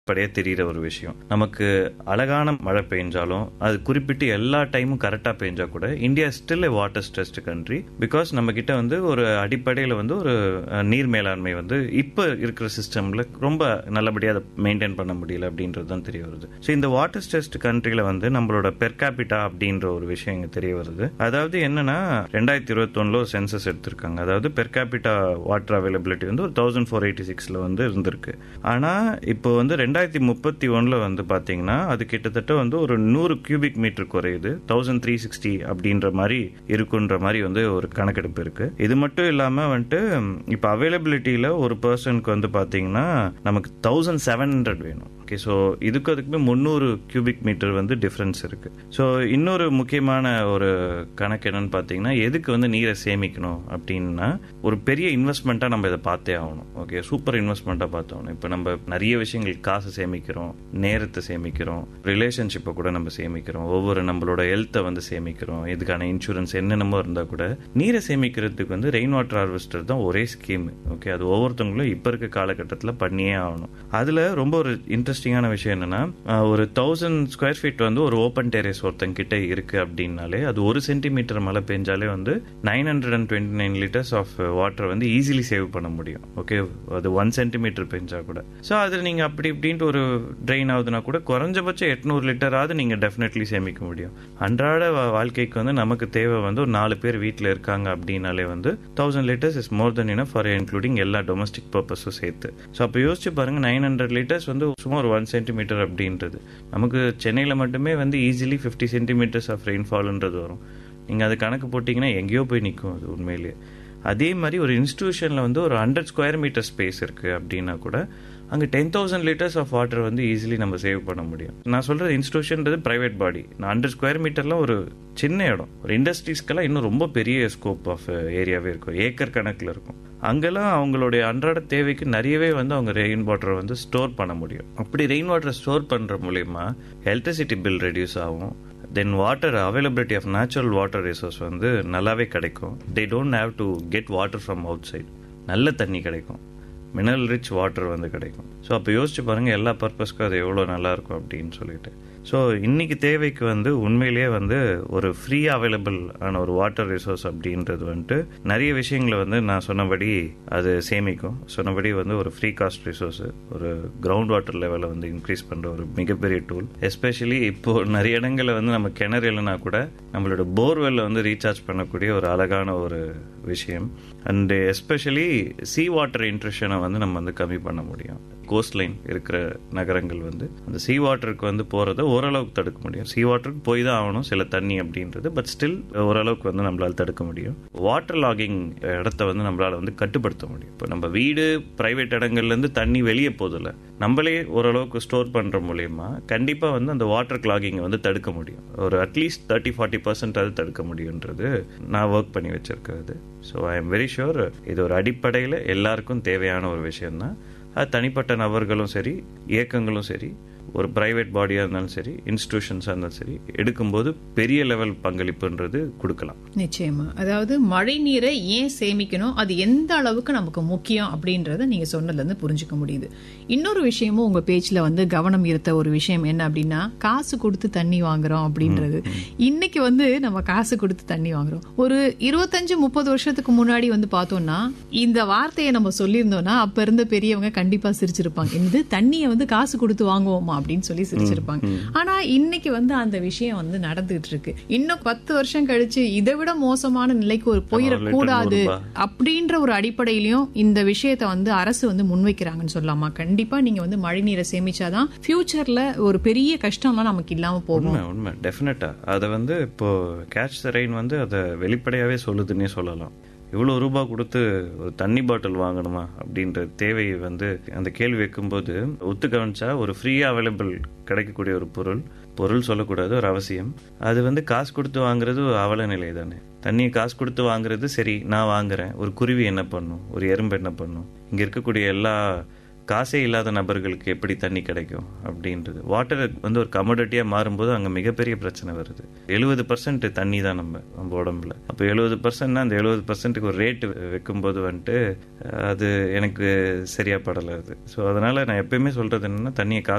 படியே தெரியிற ஒரு விஷயம் நமக்கு அழகான மழை பெஞ்சாலும் அது குறிப்பிட்டு எல்லா டைமும் கரெக்டாக பெஞ்சா கூட India still a water stressed country because நம்ம கிட்ட வந்து ஒரு அடிப்படையில் வந்து ஒரு அஹ், நீர் மேலாண்மை வந்து இப்போ இருக்கிற சிஸ்டம்ல ரொம்ப நல்லபடியாக அதை மெயின்டைன் பண்ண முடியல அப்படின்றது தான் தெரிய வருது ஸோ இந்த வாட்டர் ஸ்ட்ரெஸ்ட் கண்ட்ரியில் வந்து நம்மளோட பெர்காபிட்டா அப்படின்ற ஒரு விஷயம் இங்கே தெரிய வருது அதாவது என்னன்னா ரெண்டாயிரத்தி இருபத்தொன்னுல ஒரு சென்சஸ் எடுத்திருக்காங்க அதாவது பெர்காபிட்டா வாட்டர் அவைலபிலிட்டி வந்து ஒரு தௌசண்ட் ஃபோர் எயிட்டி சிக்ஸில் வந்து இருந்திருக்கு ஆனால் இப்போ வந்து ரெண்டாயிரத்தி முப்பத்தி ஒன்றில் வந்து பார்த்தீங்கன்னா அது கிட்டத்தட்ட வந்து ஒரு நூறு கியூபிக் மீட்டர் குறையுது தௌசண்ட் த்ரீ சிக்ஸ்டி அப்படின்ற மாதிரி இருக்குன்ற மாதிரி வந்து ஒரு கணக்கெடுப்பு இருக்கு இது மட்டும் இல்லாமல் வந்துட்டு இப்போ அவைலபிலிட்டியில் ஒரு பர்சனுக்கு வந்து பார்த்தீங்கன்னா நமக்கு தௌசண்ட் செவன் ஹண்ட்ரட் வேணும் ஓகே ஸோ இதுக்கு அதுக்குமே முந்நூறு கியூபிக் மீட்டர் வந்து டிஃப்ரென்ஸ் இருக்கு ஸோ இன்னொரு முக்கியமான ஒரு கணக்கு என்னன்னு பார்த்தீங்கன்னா எதுக்கு வந்து நீரை சேமிக்கணும் அப்படின்னா ஒரு பெரிய இன்வெஸ்ட்மெண்ட்டாக நம்ம இதை பார்த்தே ஆகணும் ஓகே சூப்பர் இன்வெஸ்ட்மெண்ட்டாக பார்த்தோம் இப்போ நம்ம நிறைய விஷயங்கள் காசு சேமிக்கிறோம் நேரத்தை சேமிக்கிறோம் ரிலேஷன்ஷிப்பை கூட நம்ம சேமிக்கிறோம் ஒவ்வொரு நம்மளோட ஹெல்த்தை வந்து சேமிக்கிறோம் இதுக்கான இன்சூரன்ஸ் என்னென்னமோ இருந்தால் கூட நீரை சேமிக்கிறதுக்கு வந்து ரெயின் வாட்டர் ஹார்வெஸ்டர் தான் ஒரே ஸ்கீம் ஓகே அது ஒவ்வொருத்தவங்களும் இப்போ இருக்க காலகட்டத்தில் பண்ணியே ஆகணும் அதில் ரொம்ப ஒரு இன்ட்ரெஸ்டிங்கான விஷயம் என்னன்னா அஹ், ஒரு தௌசண்ட் ஸ்கொயர் ஃபீட் வந்து ஒரு ஓப்பன் டெரேஸ் ஒருத்தங்க கிட்ட இருக்கு அப்படின்னாலே அது ஒரு சென்டிமீட்டர் மழை பெஞ்சாலே வந்து nine hundred and twenty nine litres of water வந்து ஈஸிலி சேவ் பண்ண முடியும் ஓகே அது ஒன் சென்டிமீட்டர் பெஞ்சா கூட ஸோ அது நீங்கள் அப்படி இப்படின்ட்டு ஒரு ட்ரெயின் ஆகுதுன்னா கூட குறைஞ்சபட்சம் எட்நூறு லிட்டராவது நீங்கள் டெஃபினெட்லி சேமிக்க முடியும் அன்றாட வா- வாழ்க்கைக்கு வந்து நமக்கு தேவை வந்து ஒரு நாலு பேர் வீட்டில் இருக்காங்க அப்படின்னாலே வந்து thousand litres is more then enough for including எல்லா டொமஸ்டிக் பர்பஸும் சேர்த்து ஸோ அப்போ யோசிச்சு பாருங்க நைன் ஹண்ட்ரட் லிட்டர்ஸ் வந்து சும்மா ஒரு ஒன் சென்டிமீட்டர் அப்படின்றது நமக்கு சென்னையில் மட்டுமே வந்து ஈஸிலி ஃபிஃப்டி சென்டிமீட்டர்ஸ் ஆஃப் ரெயின்ஃபால்ன்றது வரும் நீங்கள் அது கணக்கு போட்டிங்கன்னா எங்கேயோ போய் நிற்கும் அது உண்மையிலேயே அதே மாதிரி ஒரு இன்ஸ்டிடியூஷனில் வந்து ஒரு ஹண்ட்ரட் ஸ்கொயர் மீட்டர் ஸ்பேஸ் இருக்குது அப்படின்னா கூட அங்கே ten thousand litres of water வந்து ஈஸிலி நம்ம சேவ் பண்ண முடியும் நான் சொல்கிறது இன்ஸ்டியூஷன்றது ப்ரைவேட் பாடி நான் ஹண்ட்ரட் ஸ்கொயர் மீட்டர்லாம் ஒரு சின்ன இடம் ஒரு இண்டஸ்ட்ரீஸ்க்கெல்லாம் இன்னும் ரொம்ப பெரிய ஸ்கோப் ஆஃப் ஏரியாவே இருக்கும் ஏக்கர் கணக்கில் இருக்கும் அங்கெல்லாம் அவங்களுடைய அன்றாட தேவைக்கு நிறையவே வந்து அவங்க ரெயின் வாட்டரை வந்து ஸ்டோர் பண்ண முடியும் அப்படி ரெயின் வாட்டரை ஸ்டோர் பண்ணுற மூலயமா எலக்ட்ரிசிட்டி பில் ரெடியூஸ் ஆகும் then water availability of natural water resource வந்து நல்லாவே கிடைக்கும் they don't have to get water from outside நல்ல தண்ணி கிடைக்கும் மினரல் ரிச் வாட்டர் வந்து கிடைக்கும் ஸோ அப்போ யோசிச்சு பாருங்கள் எல்லா பர்பஸ்க்கும் அது எவ்வளோ நல்லா இருக்கும் அப்படின்னு சொல்லிட்டு ஸோ இன்னைக்கு தேவைக்கு வந்து உண்மையிலேயே வந்து ஒரு ஃப்ரீ அவைலபிள் ஆன ஒரு வாட்டர் ரிசோர்ஸ் அப்படின்றது வந்துட்டு நிறைய விஷயங்களை வந்து நான் சொன்னபடி அது சேமிக்கும் சொன்னபடி வந்து ஒரு ஃப்ரீ காஸ்ட் ரிசோர்ஸ் ஒரு கிரவுண்ட் வாட்டர் லெவலை வந்து இன்க்ரீஸ் பண்ணுற ஒரு மிகப்பெரிய டூல் எஸ்பெஷலி இப்போ நிறைய இடங்களில் வந்து நம்ம கிணறு இல்லைனா கூட நம்மளோட போர்வெல்ல வந்து ரீசார்ஜ் பண்ணக்கூடிய ஒரு அழகான ஒரு விஷயம் அண்டு எஸ்பெஷலி சீ வாட்டர் இன்ட்ரெஷனை வந்து நம்ம வந்து கம்மி பண்ண முடியும் கோஸ்ட் லைன் இருக்கிற நகரங்கள் வந்து அந்த சீ வாட்டருக்கு வந்து போகிறத ஓரளவுக்கு தடுக்க முடியும் சீ வாட்டருக்கு போய் தான் ஆகணும் சில தண்ணி அப்படின்றது பட் ஸ்டில் ஓரளவுக்கு வந்து நம்மளால் தடுக்க முடியும் வாட்டர் லாகிங் இடத்த வந்து நம்மளால் வந்து கட்டுப்படுத்த முடியும் இப்போ நம்ம வீடு பிரைவேட் இடங்கள்லேருந்து தண்ணி வெளியே போதில்ல நம்மளே ஓரளவுக்கு ஸ்டோர் பண்ணுற மூலயமா கண்டிப்பாக வந்து அந்த வாட்டர் கிளாகிங்கை வந்து தடுக்க முடியும் ஒரு அட்லீஸ்ட் தேர்ட்டி ஃபார்ட்டி பர்சன்ட் அது தடுக்க முடியுன்றது நான் ஒர்க் பண்ணி வச்சிருக்கிறது so I am very sure இது ஒரு அடிப்படையில் எல்லாருக்கும் தேவையான ஒரு விஷயம்தான் அது தனிப்பட்ட நபர்களும் சரி இயக்கங்களும் சரி ஒரு பிரைவேட் பாடியாக இருந்தாலும் சரி இன்ஸ்டிடியூஷன்ஸாக இருந்தாலும் சரி எடுக்கும்போது பெரிய லெவல் பங்களிப்புன்றது கொடுக்கலாம் நிச்சயமா அதாவது மழை நீரை ஏன் சேமிக்கணும் அது எந்த அளவுக்கு நமக்கு முக்கியம் அப்படின்றத நீங்க சொன்னதுல இருந்து புரிஞ்சுக்க முடியுது இன்னொரு விஷயமும் உங்க பேஜ்ல வந்து கவனம் ஈர்த்த ஒரு விஷயம் என்ன அப்படின்னா காசு கொடுத்து தண்ணி வாங்குறோம் அப்படின்றது இன்னைக்கு வந்து நம்ம காசு கொடுத்து தண்ணி வாங்குறோம் ஒரு இருபத்தஞ்சு முப்பது வருஷத்துக்கு முன்னாடி வந்து பார்த்தோம்னா இந்த வார்த்தையை நம்ம சொல்லியிருந்தோம்னா அப்ப இருந்த பெரியவங்க கண்டிப்பா சிரிச்சிருப்பாங்க என்னது தண்ணியை வந்து காசு கொடுத்து வாங்குவோமா அப்படின்னு சொல்லி சிரிச்சிருப்பாங்க ஆனா இன்னைக்கு வந்து அந்த விஷயம் வந்து நடந்துகிட்டு இருக்கு இன்னும் பத்து வருஷம் கழிச்சு இதை விட மோசமான நிலைக்கு ஒரு போயிடக்கூடாது நூறு ரூபாய். அப்படின்ற ஒரு அடிப்படையிலயும் இந்த விஷயத்தை வந்து அரசு வந்து முன்வைக்கிறாங்கன்னு சொல்லலாமா கண்டிப்பா நீங்க வந்து மழை நீரை சேமிச்சாதான் ஃபியூச்சர்ல ஒரு பெரிய கஷ்டம்லாம் நமக்கு இல்லாம போகும் உண்மை உண்மை டெஃபினட்டா அதை வந்து இப்போ கேட்ச் த ரெயின் வந்து அதை வெளிப்படையாவே சொல்லுதுன்னே சொல்லலாம் இவ்வளோ ரூபாய் கொடுத்து ஒரு தண்ணி பாட்டில் வாங்கணுமா அப்படின்ற தேவையை வந்து அந்த கேள்வி வைக்கும்போது ஒத்து கவனிச்சா ஒரு ஃப்ரீயாக அவைலபிள் கிடைக்கக்கூடிய ஒரு பொருள் பொருள் சொல்லக்கூடாது ஒரு அவசியம் அது வந்து காசு கொடுத்து வாங்குறது ஒரு அவல நிலை தானே தண்ணியை காசு கொடுத்து வாங்குறது சரி நான் வாங்குறேன் ஒரு குருவி என்ன பண்ணும் ஒரு எறும்பு என்ன பண்ணும் இங்கே இருக்கக்கூடிய எல்லா காசே இல்லாத நபர்களுக்கு எப்படி தண்ணி கிடைக்கும் அப்படின்றது வாட்டர் வந்து ஒரு கமோடிட்டியாக மாறும்போது அங்கே மிகப்பெரிய பிரச்சனை வருது எழுபது பர்சன்ட் தண்ணி தான் நம்ம நம்ம உடம்புல அப்போ எழுபது பர்சன்ட்னா அந்த எழுபது பர்சன்ட்டுக்கு ஒரு ரேட்டு வைக்கும்போது வந்துட்டு அது எனக்கு சரியா படலை அது ஸோ அதனால நான் எப்பயுமே சொல்றது என்னன்னா தண்ணியை காசு